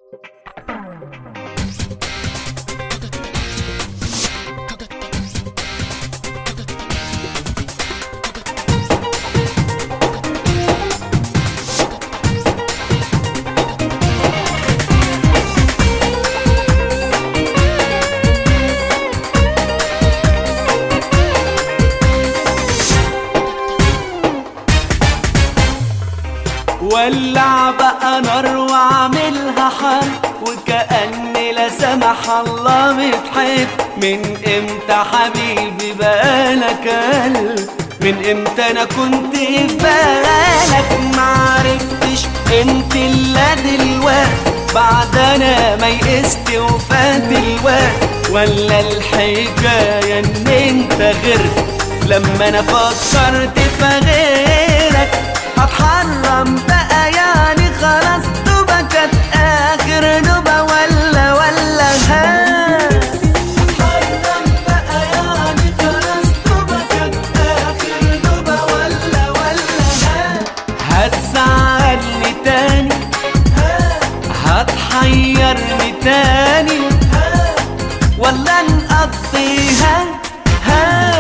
ولع بقى نار واعملها حر وكأني لا سمح الله بتحب من امتى حبيبي بقالك قلب من امتى انا كنت في بالك معرفتش انت الا دلوقتي بعد انا ما يئست وفات الوقت ولا الحكايه ان انت غيرت لما انا فكرت في غيرك هتحرم بقى يعني خلاص دوبة كانت آخر دوبة ولا ولا ها هتحرم بقى يعني خلاص دوبة كانت آخر دوبة ولا ولا ها هتزعلني تاني هتحيرني تاني ولا نقضيها ها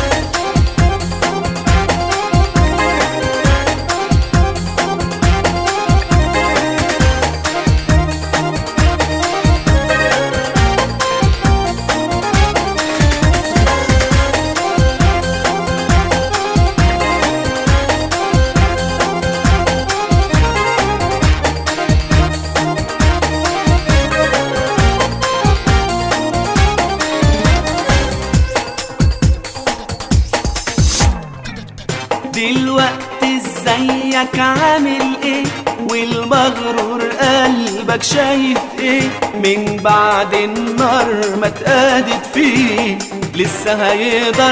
دلوقتي ازيك عامل ايه والمغرور قلبك شايف ايه من بعد النار ما اتقادت فيه لسه هيقدر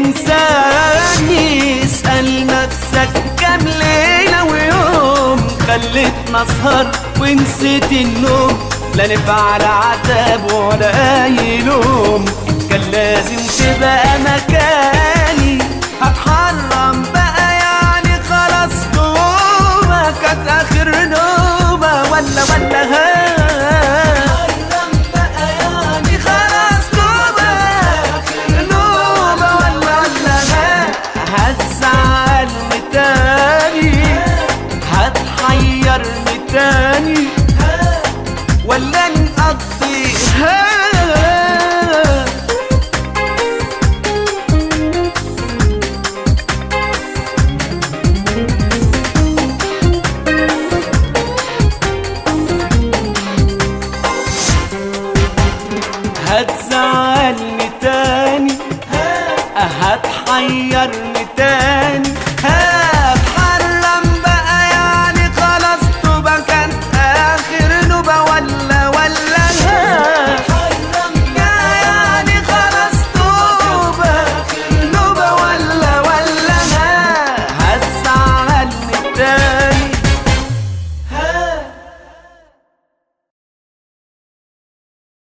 ينساني اسأل نفسك كام ليلة ويوم خليتنا اسهر ونسيت النوم لا نفعل عتاب ولا اي لوم كان لازم تبقى مكاني هتحرم بقى يعني خلاص نومة كانت آخر نومة ولا ولا ها يعني خلاص نومة نومة ولا ولا ها هتزعلني تاني هتحيرني تاني ولا نقضيها هتزعلني تاني هتحيرني تاني